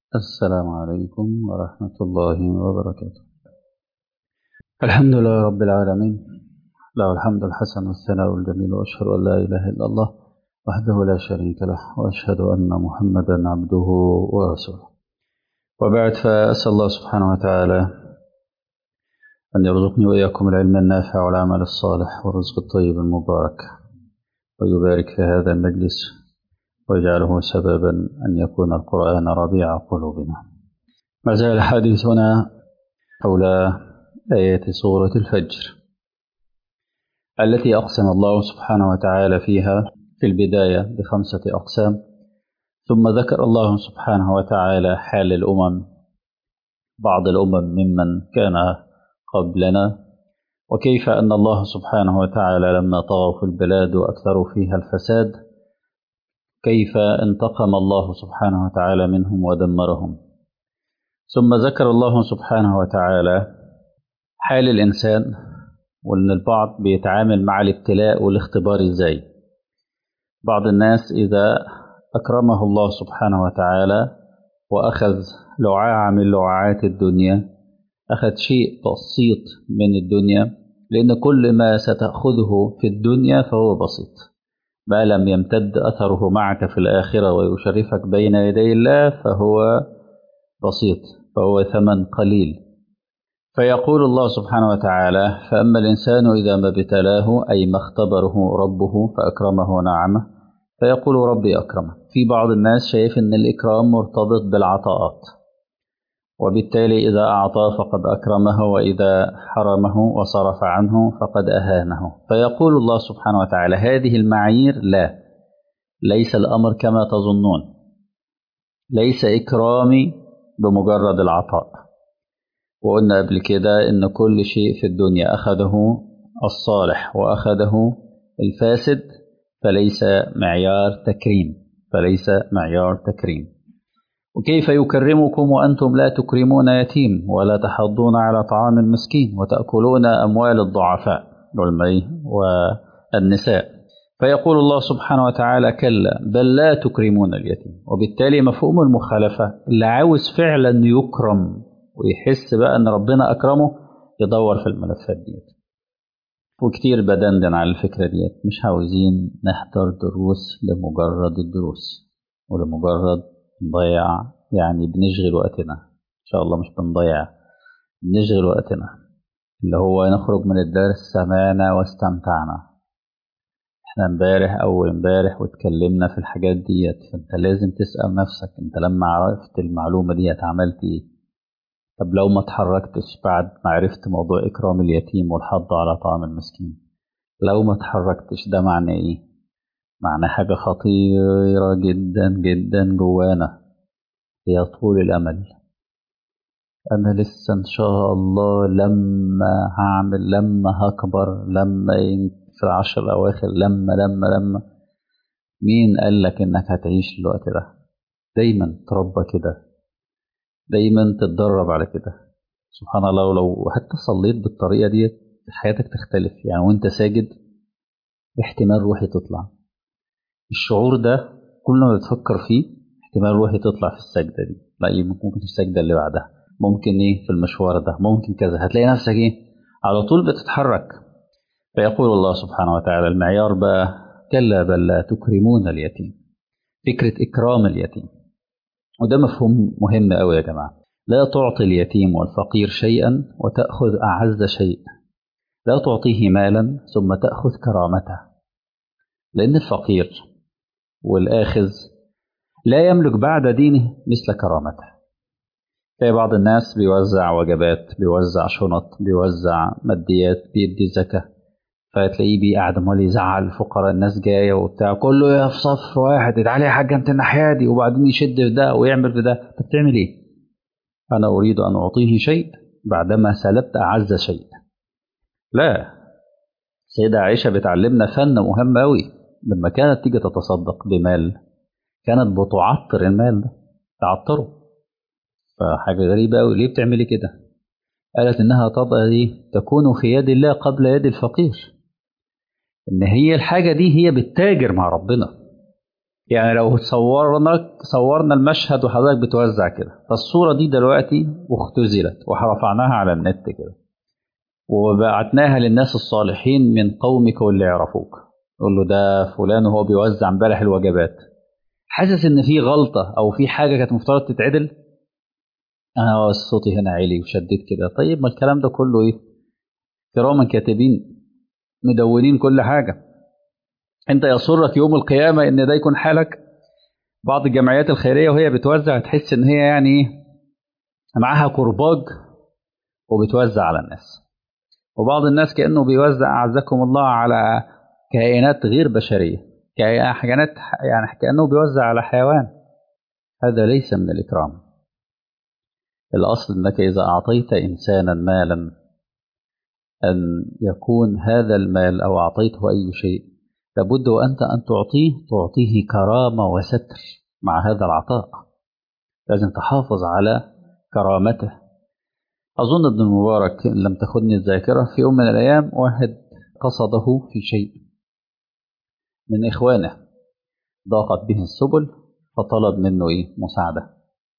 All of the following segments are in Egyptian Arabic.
السلام عليكم ورحمة الله وبركاته الحمد لله رب العالمين له الحمد الحسن والثناء الجميل وأشهد أن لا إله إلا الله وحده لا شريك له وأشهد أن محمدا عبده ورسوله وبعد فأسأل الله سبحانه وتعالى أن يرزقني وإياكم العلم النافع والعمل الصالح والرزق الطيب المبارك ويبارك في هذا المجلس ويجعله سببا أن يكون القرآن ربيع قلوبنا ما زال حديثنا حول آيات سورة الفجر التي أقسم الله سبحانه وتعالى فيها في البداية بخمسة أقسام ثم ذكر الله سبحانه وتعالى حال الأمم بعض الأمم ممن كان قبلنا وكيف أن الله سبحانه وتعالى لما طغوا في البلاد وأكثروا فيها الفساد كيف انتقم الله سبحانه وتعالى منهم ودمرهم ثم ذكر الله سبحانه وتعالى حال الإنسان وأن البعض بيتعامل مع الابتلاء والاختبار إزاي بعض الناس إذا أكرمه الله سبحانه وتعالى وأخذ لعاعة من لعاعات الدنيا أخذ شيء بسيط من الدنيا لأن كل ما ستأخذه في الدنيا فهو بسيط ما لم يمتد أثره معك في الآخرة ويشرفك بين يدي الله فهو بسيط فهو ثمن قليل فيقول الله سبحانه وتعالى فأما الإنسان إذا ما ابتلاه أي ما اختبره ربه فأكرمه ونعمه فيقول ربي أكرمه في بعض الناس شايف أن الإكرام مرتبط بالعطاءات وبالتالي إذا أعطى فقد أكرمه وإذا حرمه وصرف عنه فقد أهانه فيقول الله سبحانه وتعالى هذه المعايير لا ليس الأمر كما تظنون ليس إكرامي بمجرد العطاء وقلنا قبل كده إن كل شيء في الدنيا أخذه الصالح وأخذه الفاسد فليس معيار تكريم فليس معيار تكريم وكيف يكرمكم وأنتم لا تكرمون يتيم ولا تحضون على طعام المسكين وتأكلون أموال الضعفاء والمي والنساء فيقول الله سبحانه وتعالى كلا بل لا تكرمون اليتيم وبالتالي مفهوم المخالفة اللي عاوز فعلا يكرم ويحس بقى أن ربنا أكرمه يدور في الملفات ديت وكتير بدندن على الفكرة ديت مش عاوزين نحضر دروس لمجرد الدروس ولمجرد نضيع يعني بنشغل وقتنا إن شاء الله مش بنضيع بنشغل وقتنا اللي هو نخرج من الدرس سمعنا واستمتعنا احنا امبارح أول امبارح واتكلمنا في الحاجات ديت فانت لازم تسأل نفسك انت لما عرفت المعلومة ديت عملت ايه طب لو ما اتحركتش بعد ما عرفت موضوع إكرام اليتيم والحض على طعام المسكين لو ما اتحركتش ده معناه ايه معناه حاجة خطيرة جدا جدا جوانا هي طول الأمل أنا لسه إن شاء الله لما هعمل لما هكبر لما في العشر الأواخر لما لما لما مين قال لك إنك هتعيش الوقت ده دايما تربى كده دايما تتدرب على كده سبحان الله ولو حتى صليت بالطريقة ديت حياتك تختلف يعني وانت ساجد احتمال روحي تطلع الشعور ده كل ما بتفكر فيه احتمال روحي تطلع في السجدة دي لا ممكن في السجدة اللي بعدها ممكن ايه في المشوار ده ممكن كذا هتلاقي نفسك ايه على طول بتتحرك فيقول الله سبحانه وتعالى المعيار بقى كلا بل لا تكرمون اليتيم فكرة إكرام اليتيم وده مفهوم مهم قوي يا جماعة لا تعطي اليتيم والفقير شيئا وتأخذ أعز شيء لا تعطيه مالا ثم تأخذ كرامته لأن الفقير والآخذ لا يملك بعد دينه مثل كرامته في بعض الناس بيوزع وجبات بيوزع شنط بيوزع ماديات بيدي زكاة فتلاقيه بيه قاعد امال يزعل الفقراء الناس جايه وبتاع كله في صف واحد تعالى يا حاج انت الناحيه دي وبعدين يشد في ده ويعمل في ده طب بتعمل ايه؟ انا اريد ان اعطيه شيء بعدما سلبت اعز شيء لا سيدة عائشة بتعلمنا فن مهم أوي لما كانت تيجي تتصدق بمال كانت بتعطر المال ده تعطره فحاجة غريبة أوي ليه بتعملي كده قالت إنها تضعي تكون في يد الله قبل يد الفقير إن هي الحاجة دي هي بتتاجر مع ربنا يعني لو صورنا صورنا المشهد وحضرتك بتوزع كده فالصورة دي دلوقتي واختزلت ورفعناها على النت كده وبعتناها للناس الصالحين من قومك واللي يعرفوك يقول له ده فلان وهو بيوزع امبارح الوجبات حاسس ان في غلطة او في حاجة كانت مفترض تتعدل انا صوتي هنا عالي وشديت كده طيب ما الكلام ده كله ايه كراما كاتبين مدونين كل حاجة انت يسرك يوم القيامة ان ده يكون حالك بعض الجمعيات الخيرية وهي بتوزع تحس ان هي يعني ايه معاها كرباج وبتوزع على الناس وبعض الناس كأنه بيوزع أعزكم الله على كائنات غير بشرية كائنات يعني كأنه بيوزع على حيوان هذا ليس من الإكرام الأصل أنك إذا أعطيت إنسانا مالا أن يكون هذا المال أو أعطيته أي شيء لابد وأنت أن تعطيه تعطيه كرامة وستر مع هذا العطاء لازم تحافظ على كرامته أظن ابن المبارك إن لم تخدني الذاكرة في يوم من الأيام واحد قصده في شيء من إخوانه ضاقت به السبل فطلب منه إيه مساعدة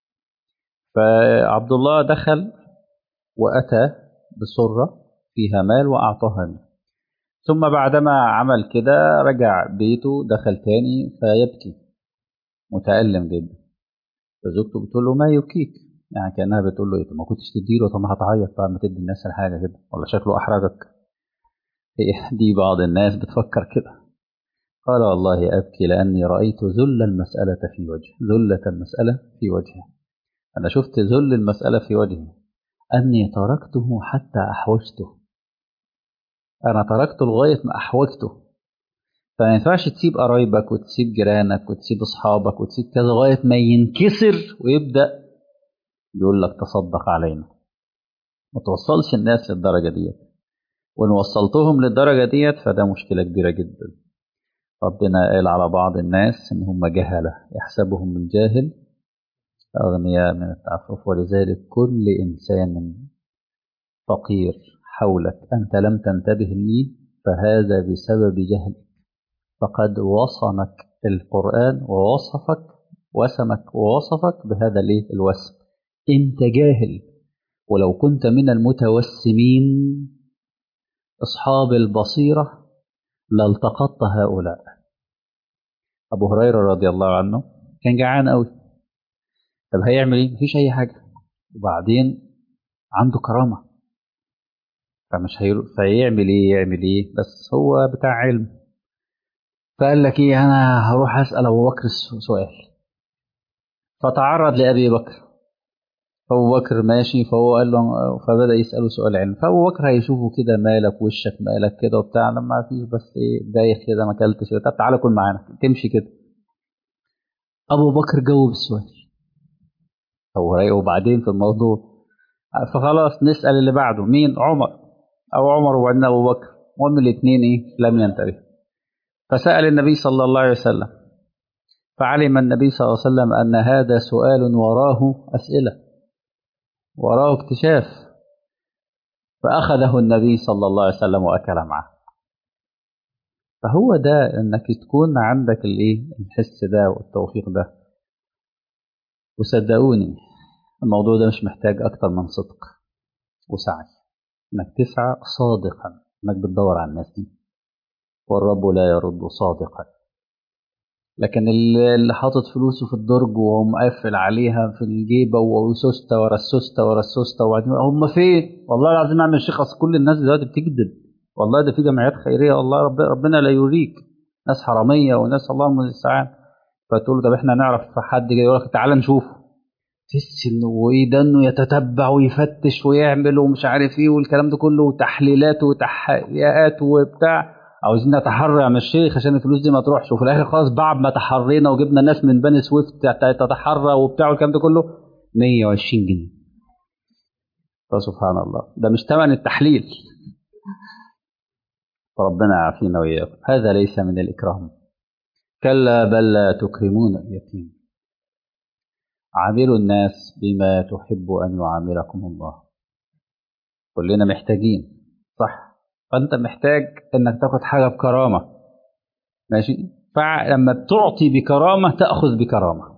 فعبد الله دخل وأتى بسرة فيها مال وأعطاها له ثم بعدما عمل كده رجع بيته دخل تاني فيبكي متألم جدا فزوجته بتقول له ما يبكيك يعني كأنها بتقول له إيه ما كنتش تديله طب ما هتعيط بعد ما تدي الناس الحاجة كده ولا شكله أحرجك دي بعض الناس بتفكر كده قال والله أبكي لأني رأيت ذل المسألة في وجهه ذلة المسألة في وجهه أنا شفت ذل المسألة في وجهه أني تركته حتى أحوجته أنا تركته لغاية ما أحوجته فما ينفعش تسيب قرايبك وتسيب جيرانك وتسيب أصحابك وتسيب كذا لغاية ما ينكسر ويبدأ يقول لك تصدق علينا ما توصلش الناس للدرجة ديت وإن وصلتهم للدرجة ديت فده مشكلة كبيرة جدا ربنا قال على بعض الناس إن هم جهلة يحسبهم الجاهل أغنياء من التعفف ولذلك كل إنسان فقير حولك أنت لم تنتبه لي فهذا بسبب جهلك فقد وصمك القرآن ووصفك وسمك ووصفك بهذا الايه الوصف انت جاهل ولو كنت من المتوسمين اصحاب البصيره لالتقطت هؤلاء ابو هريره رضي الله عنه كان جعان قوي طب هيعمل ايه مفيش اي حاجه وبعدين عنده كرامه فمش هيرو... فيعمل ايه يعمل ايه بس هو بتاع علم فقال لك ايه انا هروح اسال ابو بكر سؤال فتعرض لابي بكر فابو بكر ماشي فهو قال له فبدا يساله سؤال علم فابو بكر هيشوفه كده مالك وشك مالك كده وبتاع لما فيش بس ايه دايخ كده ما اكلتش طب تعالى كل معانا تمشي كده ابو بكر جاوب السؤال هو وبعدين في الموضوع فخلاص نسال اللي بعده مين عمر او عمر وبعدين ابو بكر المهم الاثنين ايه لم ينتبهوا فسال النبي صلى الله عليه وسلم فعلم النبي صلى الله عليه وسلم ان هذا سؤال وراه اسئله وراه اكتشاف فأخذه النبي صلى الله عليه وسلم وأكل معه فهو ده انك تكون عندك الايه الحس ده والتوفيق ده وصدقوني الموضوع ده مش محتاج اكتر من صدق وسعي انك تسعى صادقا انك بتدور على الناس دي والرب لا يرد صادقا لكن اللي حاطط فلوسه في الدرج وهو مقفل عليها في الجيبه وسوسته ورا السوسته ورا السوسته وبعدين هم فين؟ والله العظيم اعمل شيخ اصل كل الناس دلوقتي بتكذب والله ده في جمعيات خيريه والله رب ربنا لا يوريك ناس حراميه وناس اللهم المستعان فتقول له طب احنا نعرف حد جاي يقول لك تعالى نشوفه تحس انه وايه ده انه يتتبع ويفتش ويعمل ومش عارف ايه والكلام ده كله وتحليلات وتحقيقات وبتاع عاوزين نتحرى من الشيخ عشان الفلوس دي ما تروحش وفي الاخر خلاص بعد ما تحرينا وجبنا ناس من بني سويفت تتحرى وبتاع والكلام ده كله 120 جنيه فسبحان الله ده مش ثمن التحليل فربنا يعافينا واياكم هذا ليس من الاكرام كلا بل لا تكرمون اليتيم عاملوا الناس بما تحب ان يعاملكم الله كلنا محتاجين صح فانت محتاج انك تاخد حاجه بكرامه ماشي فلما بتعطي بكرامة تأخذ بكرامة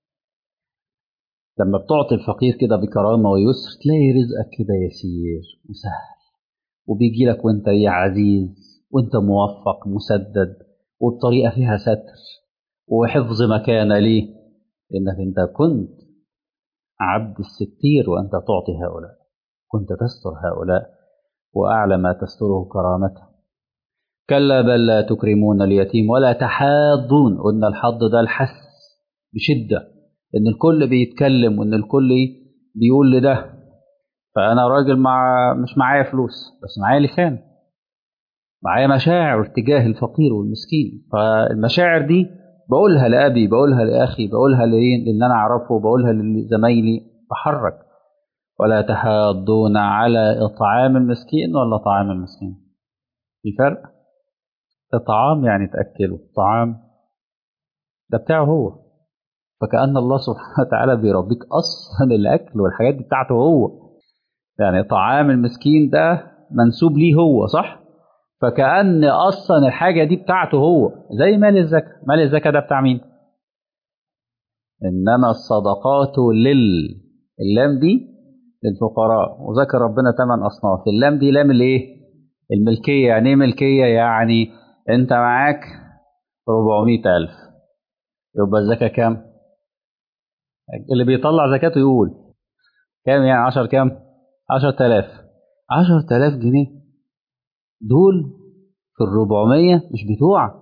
لما بتعطي الفقير كده بكرامة ويسر تلاقي رزقك كده يسير وسهل وبيجي لك وانت يا عزيز وانت موفق مسدد وبطريقة فيها ستر وحفظ مكانة ليه لأنك انت كنت عبد الستير وأنت تعطي هؤلاء كنت تستر هؤلاء وأعلى ما تستره كرامته كلا بل لا تكرمون اليتيم ولا تحاضون قلنا الحض ده الحث بشدة إن الكل بيتكلم وإن الكل بيقول لده فأنا راجل مع مش معايا فلوس بس معايا لسان معايا مشاعر تجاه الفقير والمسكين فالمشاعر دي بقولها لأبي بقولها لأخي بقولها للي أنا أعرفه بقولها لزمايلي بحرك ولا تحاضون على إطعام المسكين ولا طعام المسكين في فرق إطعام يعني تأكله طعام ده بتاعه هو فكأن الله سبحانه وتعالى بيربيك أصلا الأكل والحاجات دي بتاعته هو يعني طعام المسكين ده منسوب ليه هو صح فكأن أصلا الحاجة دي بتاعته هو زي مال الزكاة مال الزكاة ده بتاع مين إنما الصدقات لل اللام دي للفقراء وذكر ربنا ثمان أصناف اللام دي لام الإيه الملكية يعني إيه ملكية يعني أنت معاك 400 ألف يبقى الزكاة كام اللي بيطلع زكاته يقول كام يعني 10 كام 10000 10000 جنيه دول في الربعمية مش بتوعك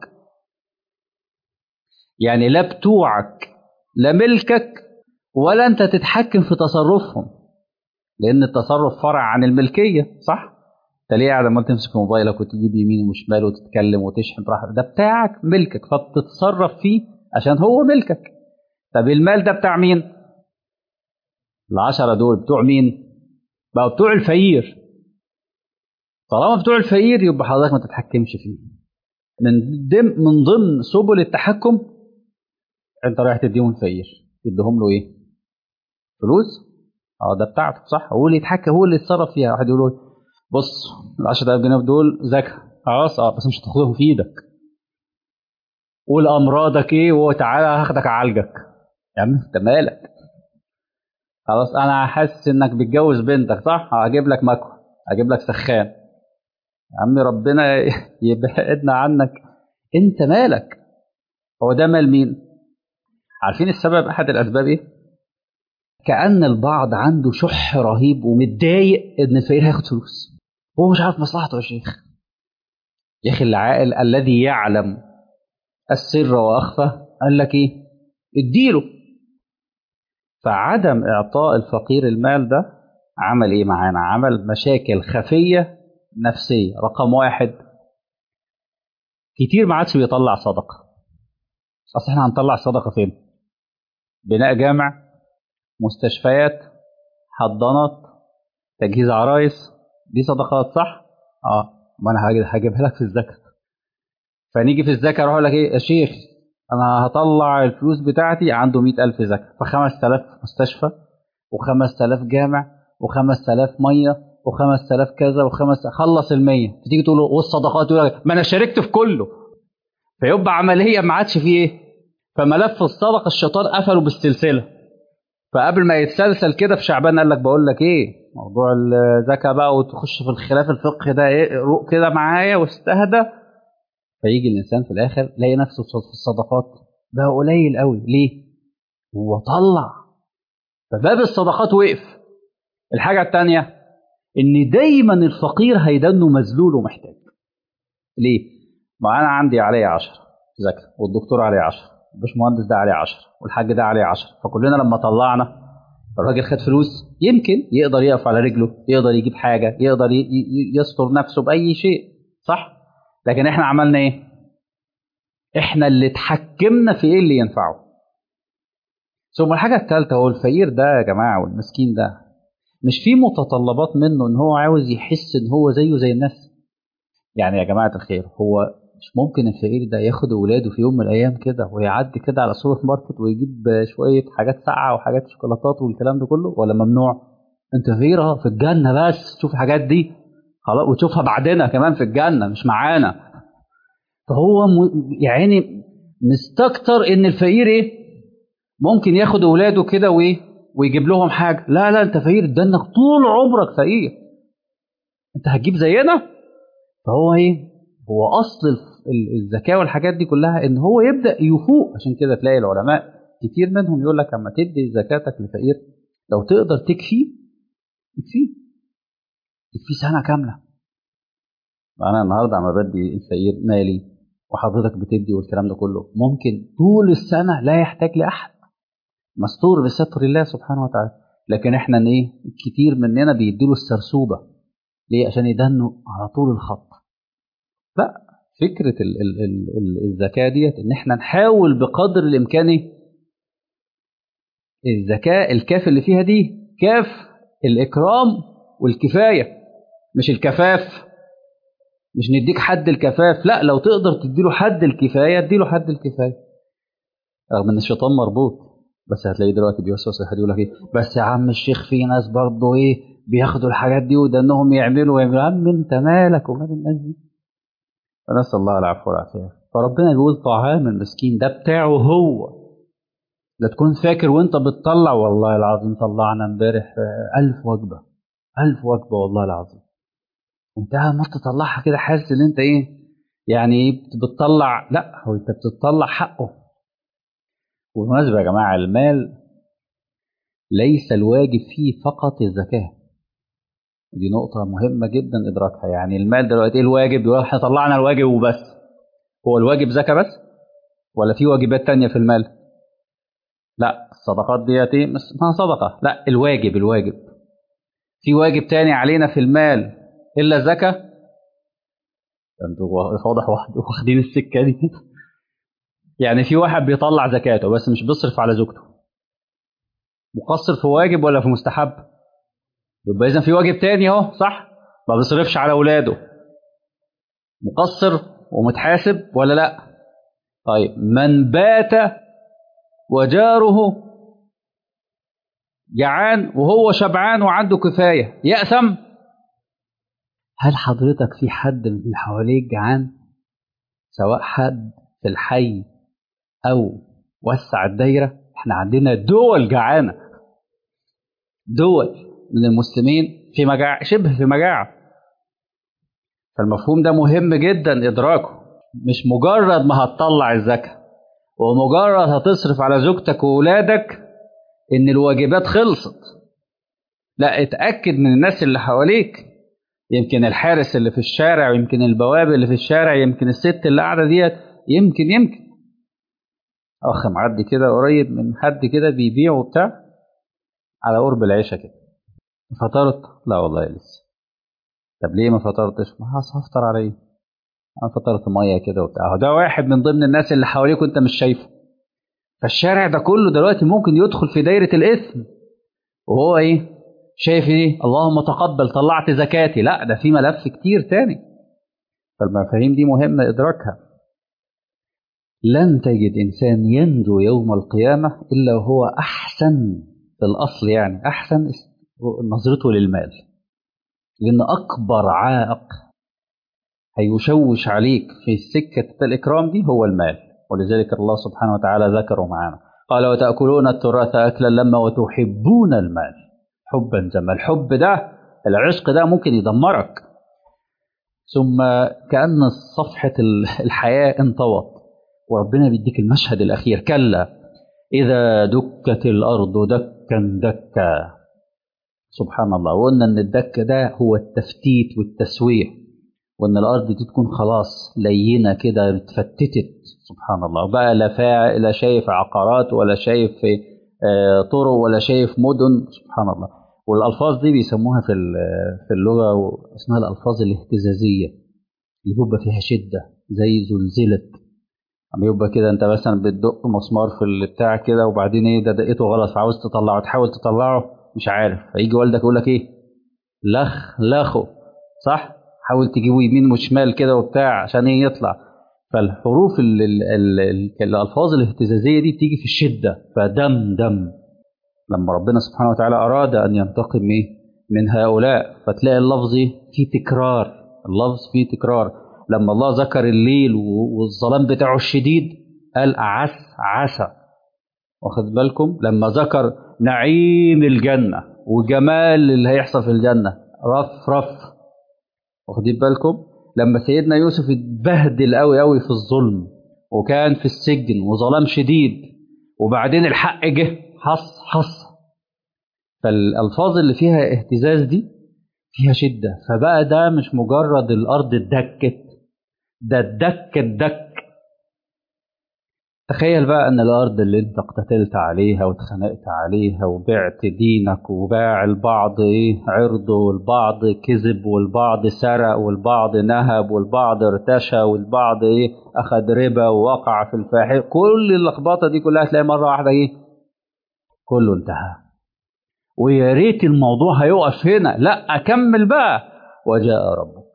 يعني لا بتوعك لا ملكك ولا انت تتحكم في تصرفهم لان التصرف فرع عن الملكية صح انت ليه قاعد عمال تمسك موبايلك وتجيب يمين وشمال وتتكلم وتشحن براحتك ده بتاعك ملكك فبتتصرف فيه عشان هو ملكك طب المال ده بتاع مين العشرة دول بتوع مين بقى بتوع الفقير طالما بتوع الفقير يبقى حضرتك ما تتحكمش فيه من دم من ضمن سبل التحكم انت رايح تديهم الفقير تديهم له ايه فلوس اه ده بتاعته صح هو اللي يتحكم هو اللي يتصرف فيها واحد يقول له بص ال 10000 جنيه دول زكاه خلاص اه بس مش هتاخدهم في ايدك قول امراضك ايه وهو تعالى هاخدك اعالجك يا عم انت مالك خلاص انا حاسس انك بتجوز بنتك صح هجيب لك مكوى هجيب لك سخان يا عم ربنا يبعدنا عنك انت مالك هو ده مال مين عارفين السبب احد الاسباب ايه كأن البعض عنده شح رهيب ومتضايق ان الفقير هياخد فلوس هو مش عارف مصلحته يا شيخ يا اخي العاقل الذي يعلم السر واخفى قال لك ايه اديله فعدم اعطاء الفقير المال ده عمل ايه معانا عمل مشاكل خفيه نفسيه رقم واحد كتير ما عادش بيطلع صدقه اصل احنا هنطلع الصدقه فين بناء جامع مستشفيات حضانات تجهيز عرايس دي صدقات صح اه ما انا هجيبها لك في الزكاه فنيجي في الزكاه اروح لك ايه يا شيخ انا هطلع الفلوس بتاعتي عنده مئة ألف زكاه ف 5000 مستشفى و5000 جامع و5000 ميه و5000 كذا وخمس خلص ال 100 فتيجي تقول له والصدقات يقول لك ما انا شاركت في كله فيبقى عمليه ما عادش فيه ايه فملف الصدقه الشيطان قفله بالسلسله فقبل ما يتسلسل كده في شعبان قال لك بقول لك ايه موضوع الزكاه بقى وتخش في الخلاف الفقهي ده ايه روق كده معايا واستهدى فيجي الانسان في الاخر يلاقي نفسه في الصدقات ده قليل قوي ليه؟ هو طلع فباب الصدقات وقف الحاجه الثانيه ان دايما الفقير هيدنه مذلول ومحتاج ليه؟ ما انا عندي عليه 10 زكاه والدكتور عليه 10 الباشمهندس ده عليه 10 والحاج ده عليه 10 فكلنا لما طلعنا الراجل خد فلوس يمكن يقدر يقف على رجله يقدر يجيب حاجه يقدر يستر نفسه باي شيء صح لكن احنا عملنا ايه احنا اللي اتحكمنا في ايه اللي ينفعه ثم الحاجه الثالثه هو الفقير ده يا جماعه والمسكين ده مش في متطلبات منه ان هو عاوز يحس ان هو زيه زي الناس يعني يا جماعه الخير هو مش ممكن الفقير ده ياخد اولاده في يوم من الايام كده ويعدي كده على سوبر ماركت ويجيب شويه حاجات ساقعه وحاجات شوكولاتات والكلام ده كله ولا ممنوع انت فقير اه في الجنه بس تشوف الحاجات دي خلاص وتشوفها بعدنا كمان في الجنه مش معانا فهو م... يعني مستكتر ان الفقير ايه ممكن ياخد اولاده كده وايه ويجيب لهم حاجه لا لا انت فقير ده انك طول عمرك فقير انت هتجيب زينا فهو ايه هو اصل الزكاه والحاجات دي كلها ان هو يبدا يفوق عشان كده تلاقي العلماء كتير منهم يقول لك اما تدي زكاتك لفقير لو تقدر تكفيه تكفيه تكفيه سنه كامله انا النهارده عم بدي الفقير مالي وحضرتك بتدي والكلام ده كله ممكن طول السنه لا يحتاج لاحد مستور بستر الله سبحانه وتعالى لكن احنا ايه كتير مننا بيديله السرسوبه ليه عشان يدنوا على طول الخط لا فكره ال ال ال ال الزكاه ديت ان احنا نحاول بقدر الامكان الزكاه الكاف اللي فيها دي كاف الاكرام والكفايه مش الكفاف مش نديك حد الكفاف لا لو تقدر تديله حد الكفايه اديله حد الكفايه رغم ان الشيطان مربوط بس هتلاقيه دلوقتي بيوسوس لحد يقول لك ايه بس يا عم الشيخ في ناس برضه ايه بياخدوا الحاجات دي ودنهم يعملوا ويعملوا يا عم انت مالك ومال الناس دي فنسال الله العفو والعافيه فربنا بيقول طعام المسكين ده بتاعه هو لا تكون فاكر وانت بتطلع والله العظيم طلعنا امبارح ألف وجبه ألف وجبه والله العظيم انت ما تطلعها كده حاسس ان انت ايه يعني بتطلع لا هو انت بتطلع حقه بالمناسبة يا جماعة المال ليس الواجب فيه فقط الزكاة دي نقطة مهمة جدا إدراكها يعني المال دلوقتي إيه الواجب؟ احنا طلعنا الواجب وبس هو الواجب زكاة بس؟ ولا في واجبات تانية في المال؟ لا الصدقات ديت ايه؟ ما صدقة لا الواجب الواجب في واجب تاني علينا في المال إلا الزكاة؟ انتوا واضح واخدين السكة دي يعني في واحد بيطلع زكاته بس مش بيصرف على زوجته مقصر في واجب ولا في مستحب يبقى اذا في واجب تاني اهو صح ما بيصرفش على اولاده مقصر ومتحاسب ولا لا طيب من بات وجاره جعان وهو شبعان وعنده كفايه يأثم هل حضرتك في حد من اللي حواليك جعان سواء حد في الحي او وسع الدايره احنا عندنا دول جعانه دول من المسلمين في مجاعه شبه في مجاعه فالمفهوم ده مهم جدا ادراكه مش مجرد ما هتطلع الزكاه ومجرد هتصرف على زوجتك واولادك ان الواجبات خلصت لا اتاكد من الناس اللي حواليك يمكن الحارس اللي في الشارع ويمكن البواب اللي في الشارع يمكن الست اللي قاعده ديت يمكن يمكن اخ معدي كده قريب من حد كده بيبيع وبتاع على قرب العشاء كده فطرت لا والله لسه طب ليه ما فطرتش ما هفطر على ايه انا فطرت ميه كده وبتاع ده واحد من ضمن الناس اللي حواليك وانت مش شايفه فالشارع ده كله دلوقتي ممكن يدخل في دايره الاثم وهو ايه شايف ايه اللهم تقبل طلعت زكاتي لا ده في ملف كتير تاني فالمفاهيم دي مهمه ادراكها لن تجد إنسان ينجو يوم القيامة إلا وهو أحسن في الأصل يعني أحسن نظرته للمال لأن أكبر عائق هيشوش عليك في سكة الإكرام دي هو المال ولذلك الله سبحانه وتعالى ذكره معنا قال وتأكلون التراث أكلا لما وتحبون المال حبا جما الحب ده العشق ده ممكن يدمرك ثم كأن صفحة الحياة انطوت وربنا بيديك المشهد الأخير كلا إذا دكت الأرض دكا دكا سبحان الله وقلنا إن الدك ده هو التفتيت والتسوية وإن الأرض دي تكون خلاص لينة كده اتفتتت سبحان الله بقى لا فاع لا شايف عقارات ولا شايف آه طرق ولا شايف مدن سبحان الله والألفاظ دي بيسموها في في اللغة اسمها الألفاظ الاهتزازية اللي بيبقى فيها شدة زي زلزلت اما يبقى كده انت مثلا بتدق مسمار في البتاع كده وبعدين ايه ده دقيته غلط فعاوز تطلعه تحاول تطلعه مش عارف فيجي والدك يقول لك ايه لخ لخه صح حاول تجيبه يمين وشمال كده وبتاع عشان ايه يطلع فالحروف ال ال ال ال الالفاظ الاهتزازيه دي بتيجي في الشده فدم دم لما ربنا سبحانه وتعالى اراد ان ينتقم ايه من هؤلاء فتلاقي اللفظ فيه تكرار اللفظ فيه تكرار لما الله ذكر الليل والظلام بتاعه الشديد قال عس عسى واخد بالكم لما ذكر نعيم الجنة وجمال اللي هيحصل في الجنة رف رف واخدين بالكم لما سيدنا يوسف اتبهدل قوي قوي في الظلم وكان في السجن وظلام شديد وبعدين الحق جه حص حص فالالفاظ اللي فيها اهتزاز دي فيها شده فبقى ده مش مجرد الارض اتدكت ده الدك الدك تخيل بقى ان الارض اللي انت اقتتلت عليها واتخانقت عليها وبعت دينك وباع البعض ايه عرضه والبعض كذب والبعض سرق والبعض نهب والبعض ارتشى والبعض ايه اخذ ربا ووقع في الفاحشه كل اللخبطه دي كلها تلاقي مره واحده ايه كله انتهى ويا ريت الموضوع هيقف هنا لا اكمل بقى وجاء ربك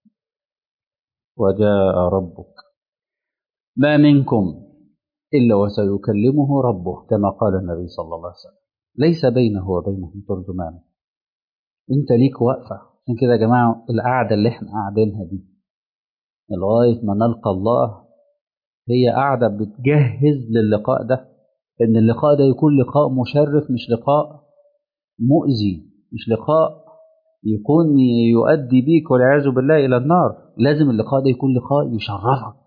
وجاء ربك ما منكم إلا وسيكلمه ربه كما قال النبي صلى الله عليه وسلم ليس بينه وبينهم ترجمان انت ليك وقفة عشان كده يا جماعة القعدة اللي احنا قاعدينها دي لغاية ما نلقى الله هي قاعدة بتجهز للقاء ده ان اللقاء ده يكون لقاء مشرف مش لقاء مؤذي مش لقاء يكون يؤدي بيك والعياذ بالله الى النار لازم اللقاء ده يكون لقاء يشرفك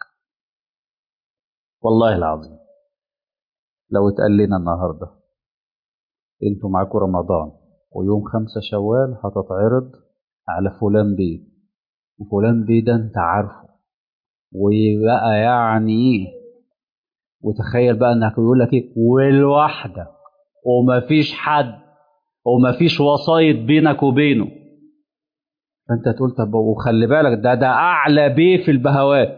والله العظيم لو اتقال لنا النهارده انتوا معاكم رمضان ويوم خمسة شوال هتتعرض على فلان بيه وفلان بيه ده انت عارفه وبقى يعني ايه وتخيل بقى انك يقول لك ايه والواحدة ومفيش حد ومفيش وسايط بينك وبينه فانت تقول طب وخلي بالك ده ده اعلى بيه في البهوات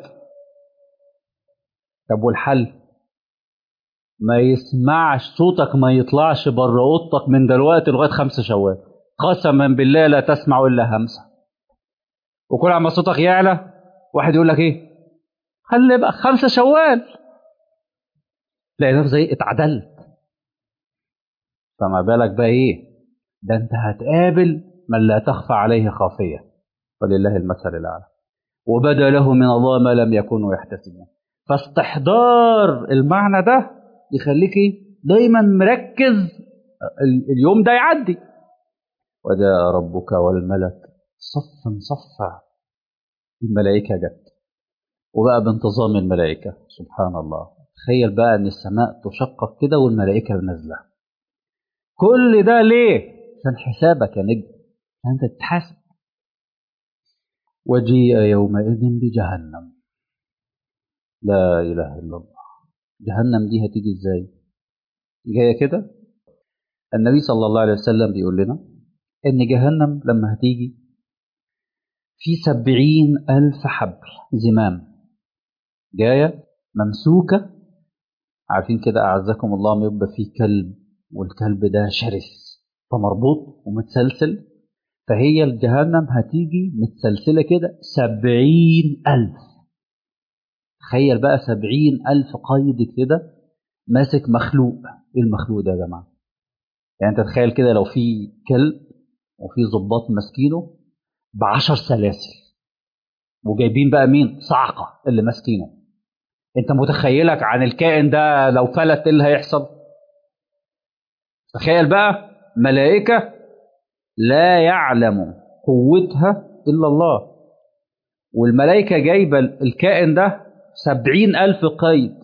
طب والحل ما يسمعش صوتك ما يطلعش بره اوضتك من دلوقتي لغايه خمسة شوال قسما بالله لا تسمع الا همسه وكل عما صوتك يعلى واحد يقول لك ايه خلي بقى خمسة شوال تلاقي نفسك ايه اتعدلت فما بالك بقى ايه ده انت هتقابل من لا تخفى عليه خافيه ولله المثل الاعلى وبدا له من الله ما لم يكونوا يحتسبون فاستحضار المعنى ده يخليك دايما مركز اليوم ده يعدي وجاء ربك والملك صفا صفا الملائكة جت وبقى بانتظام الملائكة سبحان الله تخيل بقى ان السماء تشقق كده والملائكة نازلة كل ده ليه عشان حسابك يا نجم انت تتحاسب وجيء يومئذ بجهنم لا إله إلا الله جهنم دي هتيجي إزاي جاية كده النبي صلى الله عليه وسلم بيقول لنا إن جهنم لما هتيجي في سبعين ألف حبل زمام جاية ممسوكة عارفين كده أعزكم الله ما يبقى فيه كلب والكلب ده شرس فمربوط ومتسلسل فهي الجهنم هتيجي متسلسلة كده سبعين ألف تخيل بقى سبعين ألف قيد كده ماسك مخلوق إيه المخلوق ده يا جماعة يعني أنت تخيل كده لو في كلب وفي ظباط ماسكينه بعشر سلاسل وجايبين بقى مين صعقة اللي ماسكينه انت متخيلك عن الكائن ده لو فلت ايه اللي هيحصل تخيل بقى ملائكة لا يعلم قوتها إلا الله والملائكة جايبة الكائن ده سبعين ألف قيد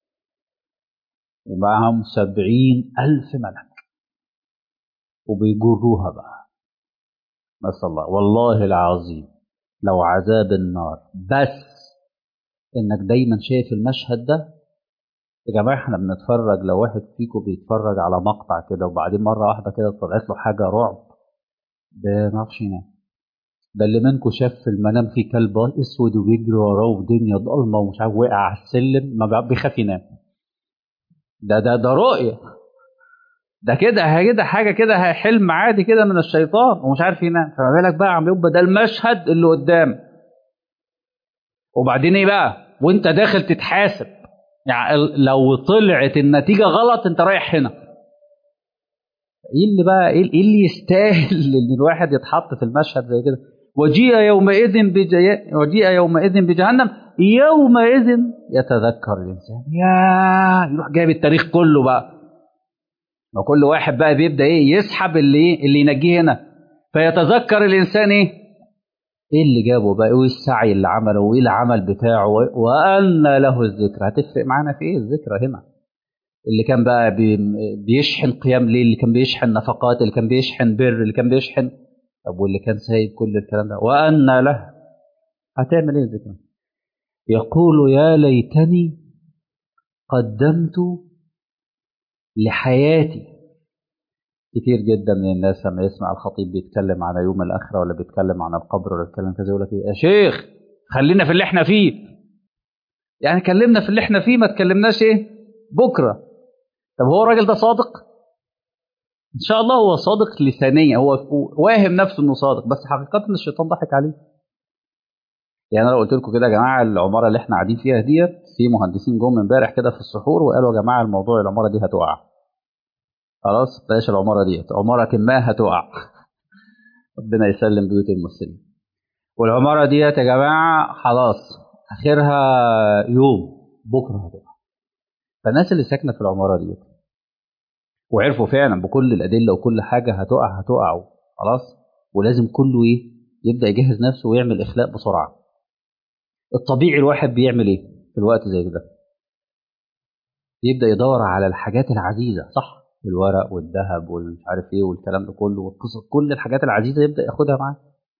ومعهم سبعين ألف ملك وبيجروها بقى نسأل الله والله العظيم لو عذاب النار بس انك دايما شايف المشهد ده يا جماعه احنا بنتفرج لو واحد فيكم بيتفرج على مقطع كده وبعدين مره واحده كده طلعت له حاجه رعب ما يعرفش ينام ده اللي منكم شاف في المنام في كلب اسود وبيجري وراه ودنيا ضلمه ومش عارف وقع على السلم ما بيخاف ينام ده ده ده رؤيه ده كده كده حاجه كده حلم عادي كده من الشيطان ومش عارف ينام فما بالك بقى عم يبقى ده المشهد اللي قدام وبعدين ايه بقى وانت داخل تتحاسب يعني لو طلعت النتيجه غلط انت رايح هنا ايه اللي بقى ايه اللي يستاهل ان الواحد يتحط في المشهد زي كده وجيء يومئذ بجي... وجيء يومئذ بجهنم يومئذ يتذكر الانسان يا يروح جايب التاريخ كله بقى وكل واحد بقى بيبدا ايه يسحب اللي اللي ينجيه هنا فيتذكر الانسان ايه ايه اللي جابه بقى وايه السعي اللي عمله وايه العمل بتاعه وان له الذكر هتفرق معانا في ايه الذكرى هنا اللي كان بقى بي بيشحن قيام ليل اللي كان بيشحن نفقات اللي كان بيشحن بر اللي كان بيشحن طب واللي كان سايب كل الكلام ده وان له هتعمل ايه الذكرى يقول يا ليتني قدمت لحياتي كتير جدا من الناس لما يسمع الخطيب بيتكلم عن يوم الآخرة ولا بيتكلم عن القبر ولا بيتكلم كذا يقول لك ايه يا شيخ خلينا في اللي احنا فيه يعني كلمنا في اللي احنا فيه ما تكلمناش ايه بكرة طب هو الراجل ده صادق ان شاء الله هو صادق لسانيا هو واهم نفسه انه صادق بس حقيقة الشيطان ضحك عليه يعني انا لو قلت لكم كده يا جماعه العماره اللي احنا قاعدين فيها ديت في مهندسين جم امبارح كده في السحور وقالوا يا جماعه الموضوع العماره دي هتقع خلاص بلاش العماره ديت عماره ما هتقع ربنا يسلم بيوت المسلمين والعماره ديت يا جماعه خلاص اخرها يوم بكره هتقع فالناس اللي ساكنه في العماره ديت وعرفوا فعلا بكل الادله وكل حاجه هتقع هتقع خلاص ولازم كله ايه يبدا يجهز نفسه ويعمل اخلاء بسرعه الطبيعي الواحد بيعمل ايه في الوقت زي كده يبدا يدور على الحاجات العزيزه صح الورق والذهب والمش عارف ايه والكلام ده كله والقصص كل الحاجات العزيزه يبدا ياخدها معاه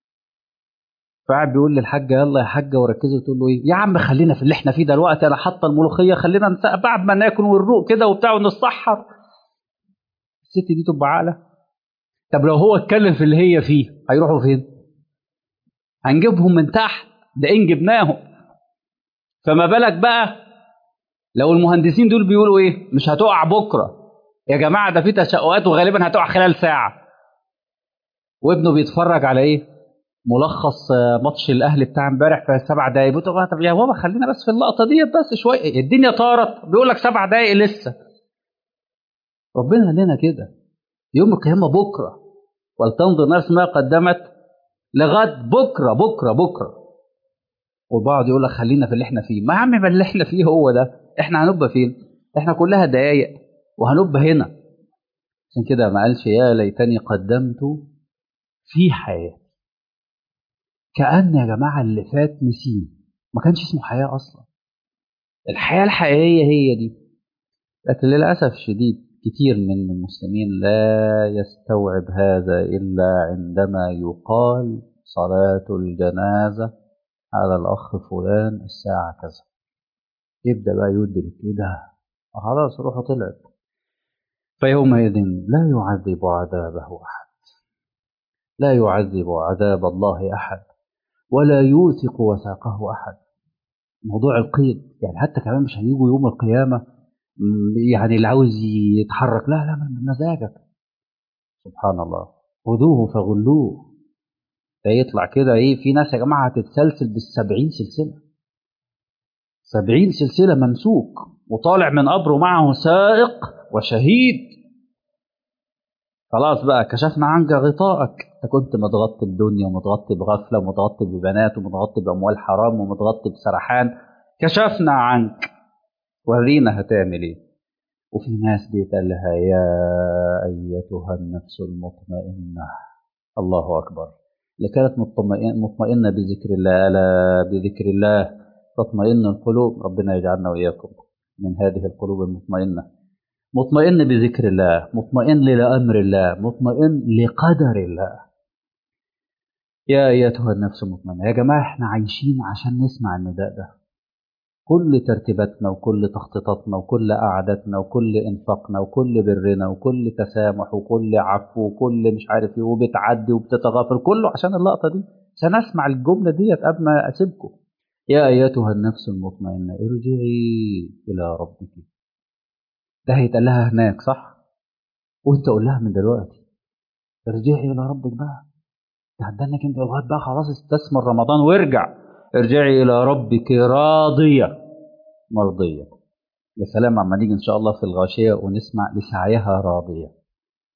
فقاعد بيقول للحاجه يلا يا حاجه وركزي وتقول له ايه يا عم خلينا في اللي احنا فيه دلوقتي انا حاطه الملوخيه خلينا بعد ما ناكل ونروق كده وبتاع ونتسحر الست دي تبقى عاقله طب لو هو اتكلم في اللي هي فيه هيروحوا فين؟ هنجيبهم من تحت ده ان جبناهم فما بالك بقى لو المهندسين دول بيقولوا ايه مش هتقع بكره يا جماعه ده في تشققات وغالبا هتقع خلال ساعه وابنه بيتفرج على ايه ملخص ماتش الاهلي بتاع امبارح في سبع دقايق بتقول طب يا بابا خلينا بس في اللقطه ديت بس شويه الدنيا طارت بيقول لك سبع دقايق لسه ربنا لنا كده يوم القيامه بكره ولتنظر نفس ما قدمت لغد بكره بكره بكره والبعض يقول لك خلينا في اللي احنا فيه ما يا عم ما اللي احنا فيه هو ده احنا هنبقى فين احنا كلها دقايق وهنبقى هنا عشان كده ما قالش يا ليتني قدمت في حياتي كأن يا جماعة اللي فات نسيه ما كانش اسمه حياة أصلا الحياة الحقيقية هي دي لكن للأسف الشديد كتير من المسلمين لا يستوعب هذا إلا عندما يقال صلاة الجنازة على الأخ فلان الساعة كذا يبدأ بقى يدرك إيه ده خلاص روحه طلعت فيومئذ لا يعذب عذابه أحد لا يعذب عذاب الله أحد ولا يوثق وثاقه أحد موضوع القيد يعني حتى كمان مش هيجوا يوم القيامة يعني اللي عاوز يتحرك لا لا من مزاجك سبحان الله خذوه فغلوه ده يطلع كده ايه في ناس يا جماعه هتتسلسل بالسبعين سلسله سبعين سلسله ممسوك وطالع من قبره معه سائق وشهيد خلاص بقى كشفنا عنك غطاءك انت كنت متغطي بدنيا ومتغطي بغفله ومتغطي ببنات ومتغطي باموال حرام ومتغطي بسرحان كشفنا عنك ورينا هتعمل ايه وفي ناس بيتقال لها يا ايتها النفس المطمئنه الله اكبر اللي كانت مطمئنه بذكر الله الا بذكر الله تطمئن القلوب ربنا يجعلنا واياكم من هذه القلوب المطمئنه مطمئن بذكر الله مطمئن لامر الله مطمئن لقدر الله يا ايتها النفس المطمئنه يا جماعه احنا عايشين عشان نسمع النداء ده كل ترتيباتنا وكل تخطيطاتنا وكل قعداتنا وكل انفاقنا وكل برنا وكل تسامح وكل عفو وكل مش عارف ايه وبتعدي وبتتغافر كله عشان اللقطه دي عشان اسمع الجمله ديت قبل ما اسيبكم يا ايتها النفس المطمئنه ارجعي الى ربك ده هيتقال لها هناك صح وانت قول لها من دلوقتي ارجعي الى ربك بقى تهدنك انت لغايه بقى خلاص استثمر رمضان وارجع ارجعي إلى ربك راضية مرضية يا سلام عما نيجي إن شاء الله في الغاشية ونسمع لسعيها راضية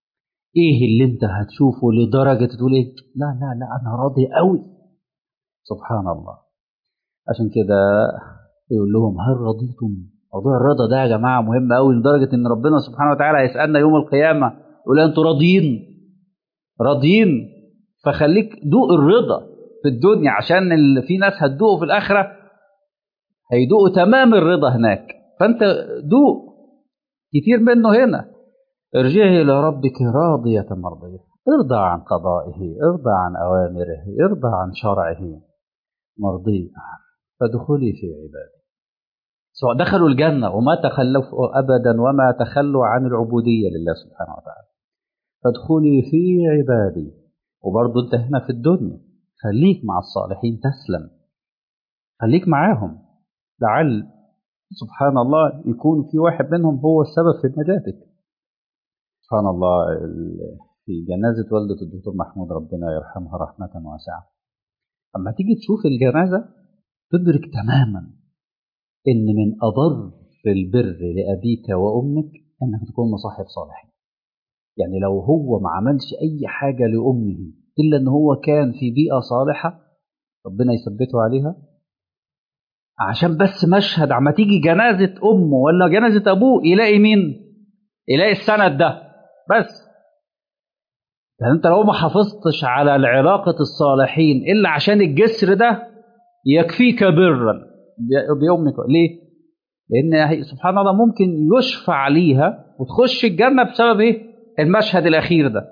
ايه اللي انت هتشوفه لدرجة تقول ايه لا لا لا انا راضي قوي سبحان الله عشان كده يقول لهم هل رضيتم موضوع الرضا ده يا جماعة مهم قوي لدرجة ان ربنا سبحانه وتعالى هيسألنا يوم القيامة يقول انتوا راضيين راضيين فخليك دوق الرضا في الدنيا عشان ال- في ناس هتدوقه في الآخرة هيدوقوا تمام الرضا هناك فأنت دوق كتير منه هنا ارجعي إلى ربك راضية مرضية ارضى عن قضائه ارضى عن أوامره ارضى عن شرعه مرضية فادخلي في عبادي سواء دخلوا الجنة وما تخلفوا أبدا وما تخلوا عن العبودية لله سبحانه وتعالى فادخلي في عبادي وبرضه انت هنا في الدنيا خليك مع الصالحين تسلم خليك معاهم لعل سبحان الله يكون في واحد منهم هو السبب في نجاتك سبحان الله ال- في جنازة والدة الدكتور محمود ربنا يرحمها رحمة واسعة أما تيجي تشوف الجنازة تدرك تماما إن من أضر البر لأبيك وأمك إنك تكون مصاحب صالحين يعني لو هو ما عملش أي حاجة لأمه إلا إن هو كان في بيئة صالحة ربنا يثبته عليها عشان بس مشهد عما تيجي جنازة أمه ولا جنازة أبوه يلاقي مين؟ يلاقي السند ده بس يعني أنت لو ما حافظتش على العلاقة الصالحين إلا عشان الجسر ده يكفيك برا ب- بأمك ليه؟ لأن هي- سبحان الله ممكن يشفع ليها وتخش الجنة بسبب إيه؟ المشهد الأخير ده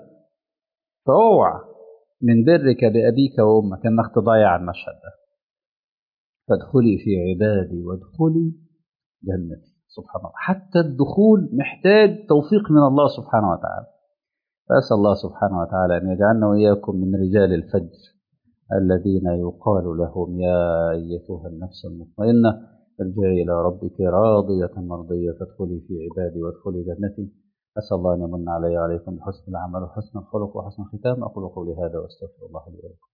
فاوعى من برك بأبيك وأمك إنك تضيع المشهد ده فادخلي في عبادي وادخلي جنتي سبحان الله حتى الدخول محتاج توفيق من الله سبحانه وتعالى فأسأل الله سبحانه وتعالى أن يجعلنا وإياكم من رجال الفجر الذين يقال لهم يا أيتها النفس المطمئنة ارجعي إلى ربك راضية مرضية فادخلي في عبادي وادخلي جنتي أسأل الله أن يمن علي وعليكم بحسن العمل وحسن الخلق وحسن الختام أقول قولي هذا وأستغفر الله لي ولكم